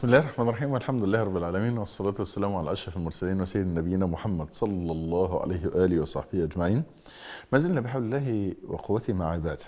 بسم الله الرحمن الرحيم والحمد لله رب العالمين والصلاة والسلام على أشرف المرسلين وسيد نبينا محمد صلى الله عليه وآله وصحبه أجمعين ما زلنا بحول الله وقوته مع عباده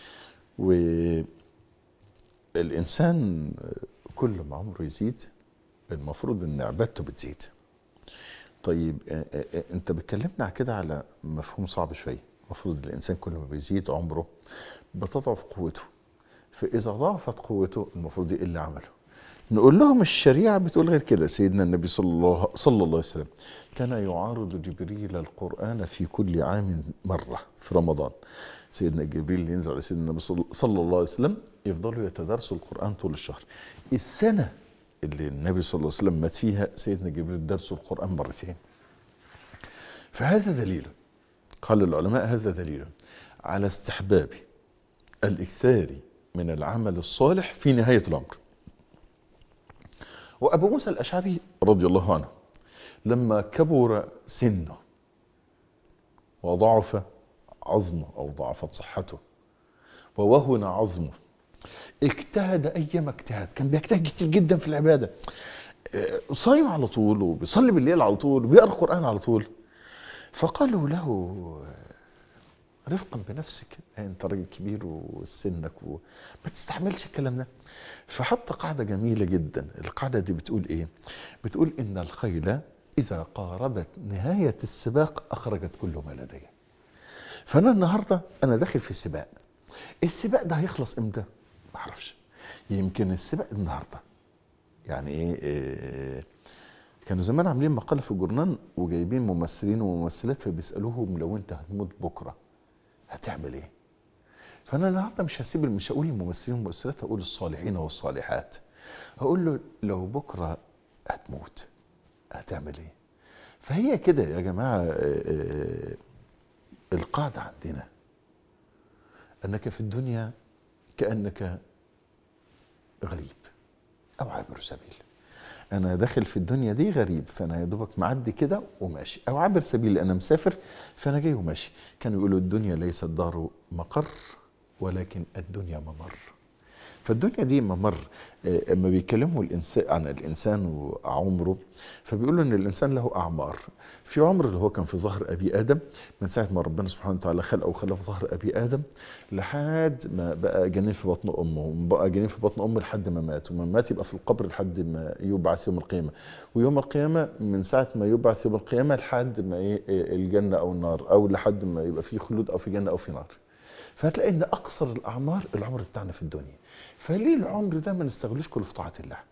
والإنسان كل ما عمره يزيد المفروض أن عبادته بتزيد طيب أنت بتكلمنا كده على مفهوم صعب شوية المفروض الإنسان كل ما بيزيد عمره بتضعف قوته فإذا ضعفت قوته المفروض يقل عمله نقول لهم الشريعة بتقول غير كده سيدنا النبي صلى الله, صلى الله عليه وسلم كان يعارض جبريل القرآن في كل عام مرة في رمضان سيدنا جبريل ينزل على سيدنا النبي صلى الله عليه وسلم يفضلوا يتدرسوا القرآن طول الشهر السنة اللي النبي صلى الله عليه وسلم مات فيها سيدنا جبريل درسوا القرآن مرتين فهذا دليل قال العلماء هذا دليل على استحباب الإكثار من العمل الصالح في نهاية الأمر وأبو موسى الأشعري رضي الله عنه لما كبر سنه وضعف عظمه أو ضعفت صحته ووهن عظمه اجتهد أيام اجتهاد كان بيجتهد كتير جدا في العبادة صايم على طول وبيصلي بالليل على طول وبيقرأ القرآن على طول فقالوا له رفقا بنفسك انت راجل كبير وسنك وما تستحملش الكلام ده فحط قاعدة جميلة جدا القاعدة دي بتقول ايه بتقول ان الخيل اذا قاربت نهاية السباق اخرجت كل ما لديها فانا النهاردة انا داخل في سباق السباق ده هيخلص امتى ما اعرفش يمكن السباق النهاردة يعني ايه, إيه كانوا زمان عاملين مقالة في الجورنال وجايبين ممثلين وممثلات فبيسألوهم لو انت هتموت بكرة هتعمل ايه فانا النهارده مش هسيب مش هقول الممثلين والممثلات هقول الصالحين والصالحات هقول له لو بكره هتموت هتعمل ايه فهي كده يا جماعه القاعده عندنا انك في الدنيا كانك غريب او عابر سبيل انا داخل في الدنيا دي غريب فانا يا دوبك معدي كده وماشي او عابر سبيل انا مسافر فانا جاي وماشي كانوا يقولوا الدنيا ليست دار مقر ولكن الدنيا ممر فالدنيا دي ممر اما بيتكلموا الانسان عن الانسان وعمره فبيقولوا ان الانسان له اعمار في عمر اللي هو كان في ظهر ابي ادم من ساعه ما ربنا سبحانه وتعالى خلقه وخلاه في ظهر ابي ادم لحد ما بقى جنين في بطن امه بقى جنين في بطن امه لحد ما مات وما مات يبقى في القبر لحد ما يبعث يوم القيامه ويوم القيامه من ساعه ما يبعث يوم القيامه لحد ما ايه الجنه او النار او لحد ما يبقى في خلود او في جنه او في نار فهتلاقي ان اقصر الاعمار العمر بتاعنا في الدنيا فليه العمر ده ما نستغلوش كله في طاعه الله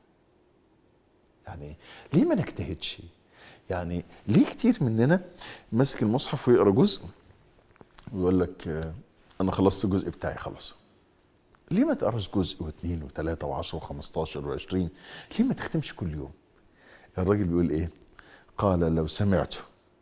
يعني ليه ما نجتهدش يعني ليه كتير مننا ماسك المصحف ويقرا جزء ويقول لك انا خلصت الجزء بتاعي خلاص ليه ما تقراش جزء واثنين وثلاثة وعشرة وخمستاشر وعشرين ليه ما تختمش كل يوم الراجل بيقول ايه قال لو سمعت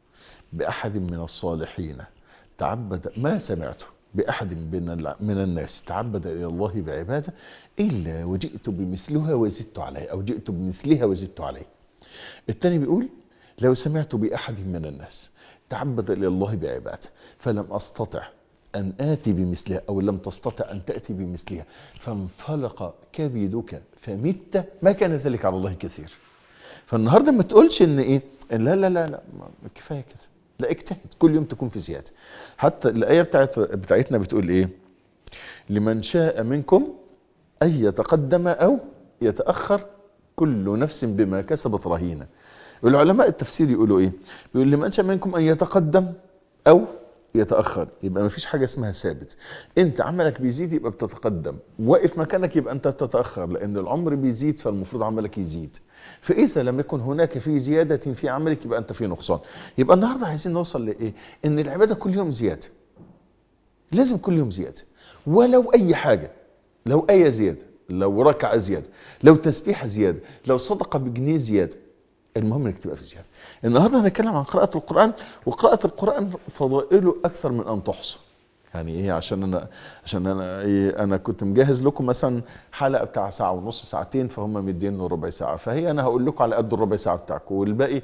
بأحد من الصالحين تعبد ما سمعته بأحد من الناس تعبد إلى الله بعبادة إلا وجئت بمثلها وزدت عليه أو جئت بمثلها وزدت عليه الثاني بيقول لو سمعت بأحد من الناس تعبد إلى الله بعبادة فلم أستطع أن آتي بمثلها أو لم تستطع أن تأتي بمثلها فانفلق كبدك فمت ما كان ذلك على الله كثير فالنهاردة ما تقولش إن إيه لا لا لا لا كفاية كده لا اجتهد كل يوم تكون في زيادة حتى الآية بتاعت بتاعتنا بتقول ايه لمن شاء منكم أن يتقدم أو يتأخر كل نفس بما كسبت رهينة والعلماء التفسير يقولوا ايه يقول لمن شاء منكم أن يتقدم أو يتأخر يبقى ما فيش حاجة اسمها ثابت انت عملك بيزيد يبقى بتتقدم واقف مكانك يبقى انت بتتأخر لان العمر بيزيد فالمفروض عملك يزيد فإذا لم يكن هناك في زيادة في عملك يبقى أنت في نقصان يبقى النهاردة عايزين نوصل لإيه إن العبادة كل يوم زيادة لازم كل يوم زيادة ولو أي حاجة لو آية زيادة لو ركعة زيادة لو تسبيحة زيادة لو صدقة بجنيه زيادة المهم انك تبقى في زيادة النهاردة هنتكلم عن قراءة القرآن وقراءة القرآن فضائله أكثر من أن تحصى يعني ايه عشان انا عشان انا ايه انا كنت مجهز لكم مثلا حلقه بتاع ساعه ونص ساعتين فهم مدين له ربع ساعه فهي انا هقول لكم على قد الربع ساعه بتاعكم والباقي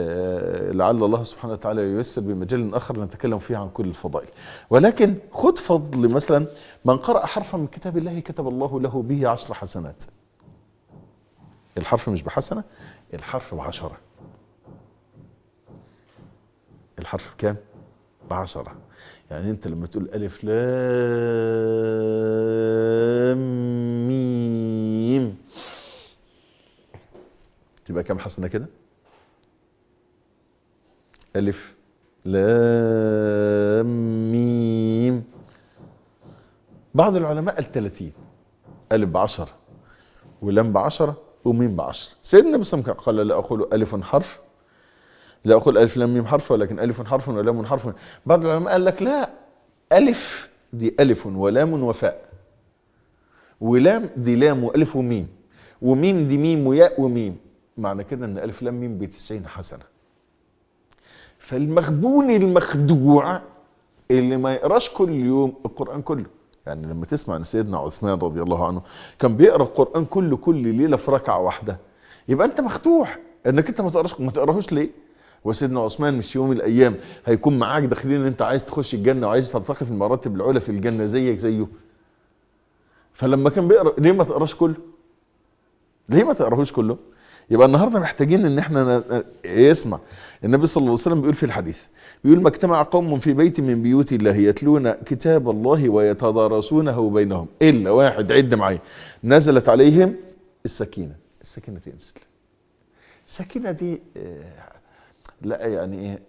آه لعل الله سبحانه وتعالى ييسر بمجال اخر نتكلم فيه عن كل الفضائل ولكن خد فضل مثلا من قرأ حرفا من كتاب الله كتب الله له به عشر حسنات الحرف مش بحسنة الحرف بعشرة الحرف بكام بعشرة يعني انت لما تقول الف لام ميم يبقى كام حسنة كده الف لام ميم بعض العلماء قال 30 الف بعشرة ولام بعشرة وميم بعشرة سيدنا النبي صلى الله عليه وسلم قال لا اقول الف حرف لا اقول الف لام ميم حرف ولكن الف حرف ولام حرف بعض العلماء قال لك لا الف دي الف ولام وفاء ولام دي لام والف وميم وميم دي ميم وياء وميم معنى كده ان الف لام ميم ب 90 حسنه فالمخبول المخدوع اللي ما يقراش كل يوم القران كله يعني لما تسمع ان سيدنا عثمان رضي الله عنه كان بيقرا القران كله كل ليله في ركعه واحده يبقى انت مخدوع انك انت ما تقراش ما تقراهوش ليه وسيدنا عثمان مش يوم من الايام هيكون معاك داخلين ان انت عايز تخش الجنه وعايز ترتقي في المراتب العلى في الجنه زيك زيه فلما كان بيقرا ليه ما تقراش كله ليه ما تقراهوش كله يبقى النهارده محتاجين ان احنا يسمع النبي صلى الله عليه وسلم بيقول في الحديث بيقول ما اجتمع قوم في بيت من بيوت الله يتلون كتاب الله ويتدارسونه بينهم الا واحد عد معايا نزلت عليهم السكينه السكينه تنزل السكينه دي لا يعني ايه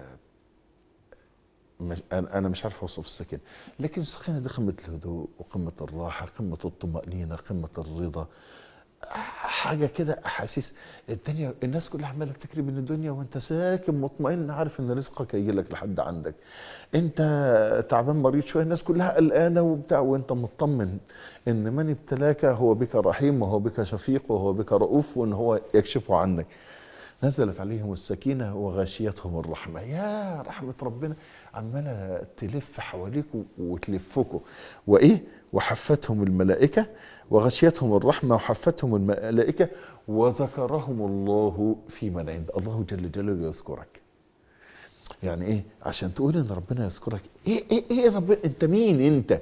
مش انا مش عارف اوصف السكينه لكن السكينه دي قمه الهدوء وقمه الراحه قمه الطمانينه قمه الرضا حاجه كده احاسيس الدنيا الناس كلها عماله تجري من الدنيا وانت ساكن مطمئن عارف ان رزقك هيجي لك لحد عندك انت تعبان مريض شويه الناس كلها قلقانه وبتاع وانت مطمن ان من ابتلاك هو بك رحيم وهو بك شفيق وهو بك رؤوف وان هو يكشف عنك نزلت عليهم السكينة وغاشيتهم الرحمة يا رحمة ربنا عمالة تلف حواليك وتلفكوا وإيه وحفتهم الملائكة وغشيتهم الرحمة وحفتهم الملائكة وذكرهم الله في من عند الله جل جلاله يذكرك يعني ايه عشان تقول ان ربنا يذكرك ايه ايه ايه ربنا انت مين انت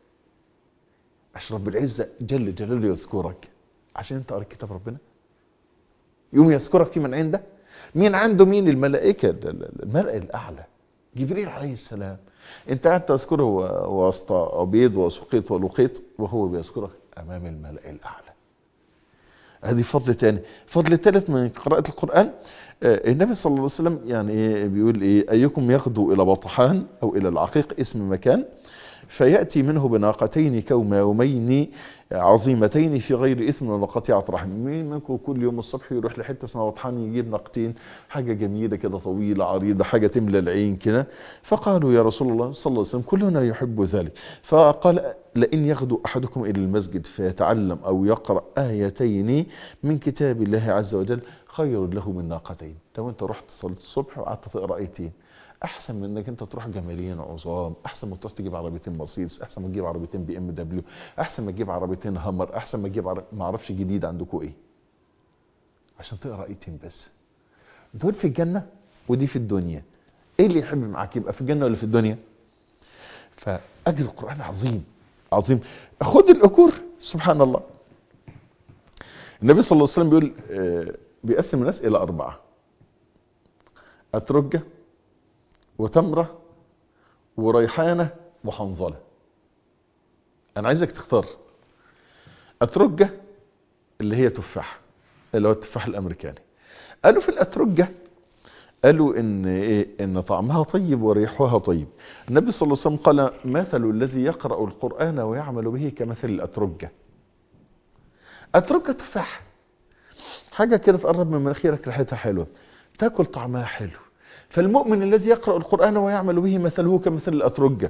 عشان رب العزة جل جلاله يذكرك عشان انت قريت كتاب ربنا يوم يذكرك في من عنده مين عنده مين الملائكة الملأ الأعلى جبريل عليه السلام انت قاعد تذكره وسط عبيد وسقيط ولقيط وهو بيذكرك امام الملأ الاعلى هذه فضل تاني فضل ثالث من قراءة القرآن النبي صلى الله عليه وسلم يعني ايه بيقول ايه ايكم يغدو الى بطحان او الى العقيق اسم مكان فيأتي منه بناقتين كوماومين عظيمتين في غير إثم ولا قطيعة رحم مين منكم كل يوم الصبح يروح لحتة اسمها وطحان يجيب ناقتين حاجة جميلة كده طويلة عريضة حاجة تملى العين كده فقالوا يا رسول الله صلى الله عليه وسلم كلنا يحب ذلك فقال لئن يغدو أحدكم إلى المسجد فيتعلم أو يقرأ آيتين من كتاب الله عز وجل خير له من ناقتين لو أنت رحت صليت الصبح وقعدت تقرأ آيتين احسن من انك انت تروح جمالين عظام احسن ما تروح تجيب عربيتين مرسيدس احسن ما تجيب عربيتين بي ام دبليو احسن ما تجيب عربيتين هامر احسن ما تجيب عرب... ما اعرفش جديد عندكم ايه عشان تقرا ايتين بس دول في الجنه ودي في الدنيا ايه اللي يحب معاك يبقى في الجنه ولا في الدنيا فاجر القران عظيم عظيم خد الاجور سبحان الله النبي صلى الله عليه وسلم بيقول بيقسم الناس الى اربعه اترجه وتمرة وريحانة وحنظلة انا عايزك تختار اترجة اللي هي تفاح اللي هو التفاح الامريكاني قالوا في الاترجة قالوا ان ايه ان طعمها طيب وريحها طيب النبي صلى الله عليه وسلم قال مثل الذي يقرأ القرآن ويعمل به كمثل الاترجة اترجة تفاح حاجة كده تقرب من مناخيرك ريحتها حلوة تاكل طعمها حلو فالمؤمن الذي يقرأ القرآن ويعمل به مثله كمثل الأترجة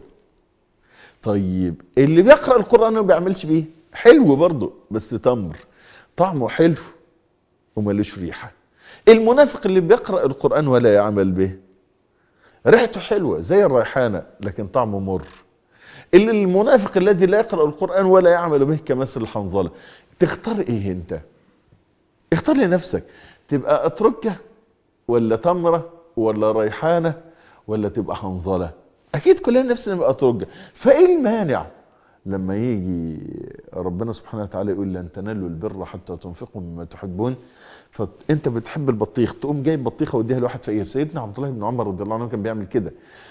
طيب اللي بيقرأ القرآن وما بيعملش بيه حلو برضه بس تمر طعمه حلو ومالوش ريحة المنافق اللي بيقرأ القرآن ولا يعمل به ريحته حلوة زي الريحانة لكن طعمه مر اللي المنافق الذي لا يقرأ القرآن ولا يعمل به كمثل الحنظلة تختار ايه انت اختار لنفسك تبقى اتركة ولا تمرة ولا ريحانة ولا تبقى حنظلة اكيد كلنا نفسنا نبقى اترجة فايه المانع لما يجي ربنا سبحانه وتعالى يقول لن تنالوا البر حتى تنفقوا مما تحبون فانت بتحب البطيخ تقوم جايب بطيخه واديها لواحد فقير سيدنا عبد الله بن عمر رضي الله عنه كان بيعمل كده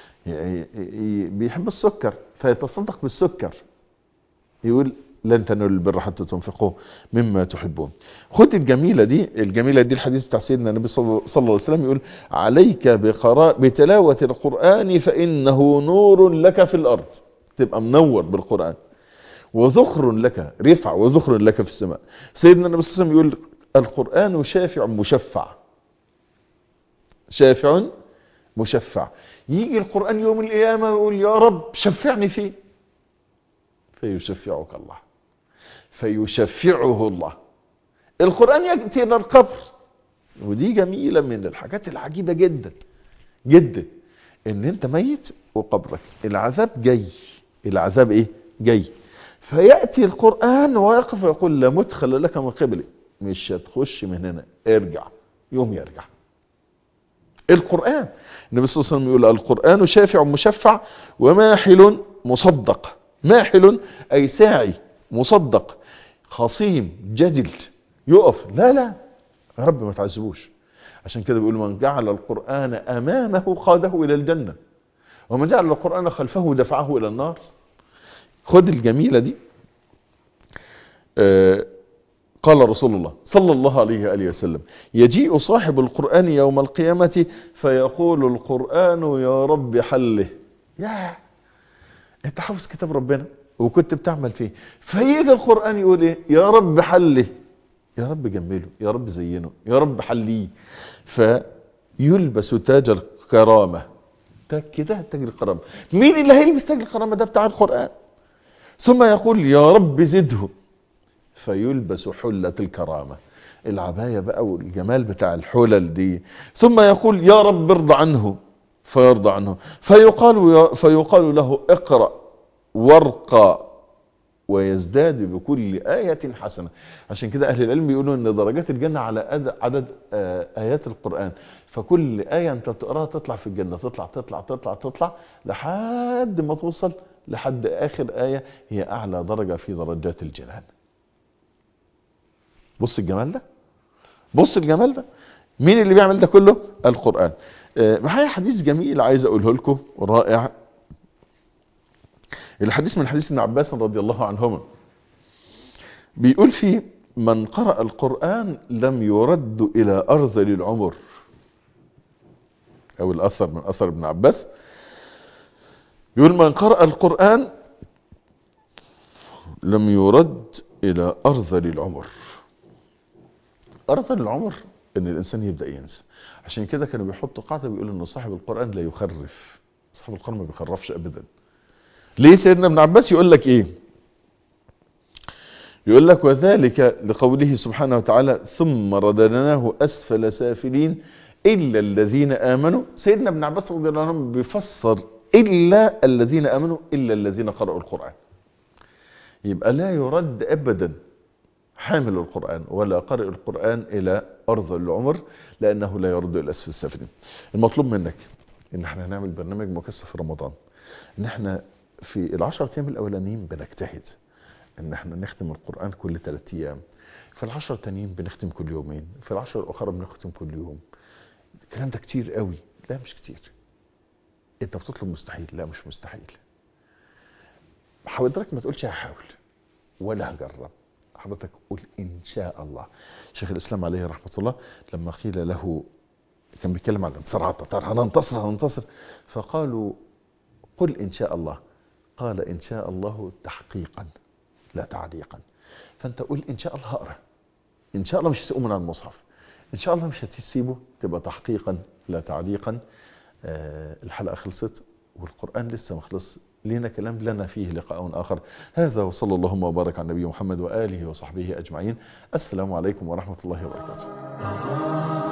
بيحب السكر فيتصدق بالسكر يقول لن تنالوا البر حتى تنفقوا مما تحبون خد الجميلة دي الجميلة دي الحديث بتاع سيدنا النبي صلى الله عليه وسلم يقول عليك بقراء بتلاوة القرآن فإنه نور لك في الأرض تبقى منور بالقرآن وذخر لك رفع وذخر لك في السماء سيدنا النبي صلى الله عليه وسلم يقول القرآن شافع مشفع شافع مشفع يجي القرآن يوم القيامة ويقول يا رب شفعني فيه فيشفعك الله فيشفعه الله القرآن يأتي إلى القبر ودي جميلة من الحاجات العجيبة جدا جدا ان انت ميت وقبرك العذاب جاي العذاب ايه جاي فيأتي القرآن ويقف ويقول لا مدخل لك من قبلي مش هتخش من هنا ارجع يوم يرجع القرآن النبي صلى الله عليه وسلم يقول القرآن شافع مشفع وماحل مصدق ماحل أي ساعي مصدق خصيم جدل يقف لا لا يا رب ما تعذبوش عشان كده بيقول من جعل القرآن أمامه قاده إلى الجنة ومن جعل القرآن خلفه دفعه إلى النار خد الجميلة دي آه قال رسول الله صلى الله عليه وآله وسلم يجيء صاحب القرآن يوم القيامة فيقول القرآن يا رب حله يا انت حافظ كتاب ربنا وكنت بتعمل فيه فيجي القرآن يقول ايه يا رب حله يا رب جمله يا رب زينه يا رب حليه فيلبس تاج الكرامة تاج كده تاج الكرامة مين اللي هيلبس تاج الكرامة ده بتاع القرآن ثم يقول يا رب زده فيلبس حلة الكرامة العباية بقى والجمال بتاع الحلل دي ثم يقول يا رب ارضى عنه فيرضى عنه فيقال, فيقال له اقرأ وارقى ويزداد بكل آية حسنة عشان كده أهل العلم يقولوا أن درجات الجنة على عدد آيات القرآن فكل آية أنت تقراها تطلع في الجنة تطلع تطلع تطلع تطلع لحد ما توصل لحد آخر آية هي أعلى درجة في درجات الجنان بص الجمال ده بص الجمال ده مين اللي بيعمل ده كله القرآن معايا حديث جميل عايز أقوله لكم رائع الحديث من حديث ابن عباس رضي الله عنهما بيقول فيه من قرأ القرآن لم يرد إلى أرذل العمر أو الأثر من أثر ابن عباس يقول من قرأ القرآن لم يرد إلى أرذل العمر أرذل العمر إن الإنسان يبدأ ينسى عشان كده كانوا بيحطوا قاعدة بيقولوا إن صاحب القرآن لا يخرف صاحب القرآن ما بيخرفش أبدا ليه سيدنا ابن عباس يقول لك ايه يقول لك وذلك لقوله سبحانه وتعالى ثم رددناه اسفل سافلين الا الذين امنوا سيدنا ابن عباس رضي الله عنه بيفسر الا الذين امنوا الا الذين قرأوا القرآن يبقى لا يرد ابدا حامل القرآن ولا قارئ القرآن الى ارض العمر لانه لا يرد الى اسفل السافلين المطلوب منك ان احنا هنعمل برنامج مكثف في رمضان ان احنا في العشر ايام الاولانيين بنجتهد ان احنا نختم القرآن كل ثلاث ايام في العشر التانيين بنختم كل يومين في العشر الاخرى بنختم كل يوم الكلام ده كتير قوي لا مش كتير انت بتطلب مستحيل لا مش مستحيل حضرتك ما تقولش هحاول ولا هجرب حضرتك قول ان شاء الله شيخ الاسلام عليه رحمة الله لما قيل له كان بيتكلم عن الانتصار على التتار هننتصر هننتصر فقالوا قل ان شاء الله قال إن شاء الله تحقيقا لا تعليقا فأنت قول إن شاء الله هقرأ إن شاء الله مش هتقوم من على المصحف إن شاء الله مش هتسيبه تبقى تحقيقا لا تعليقا آه الحلقة خلصت والقرآن لسه ما خلص لنا كلام لنا فيه لقاء آخر هذا وصلى اللهم وبارك على النبي محمد وآله وصحبه أجمعين السلام عليكم ورحمة الله وبركاته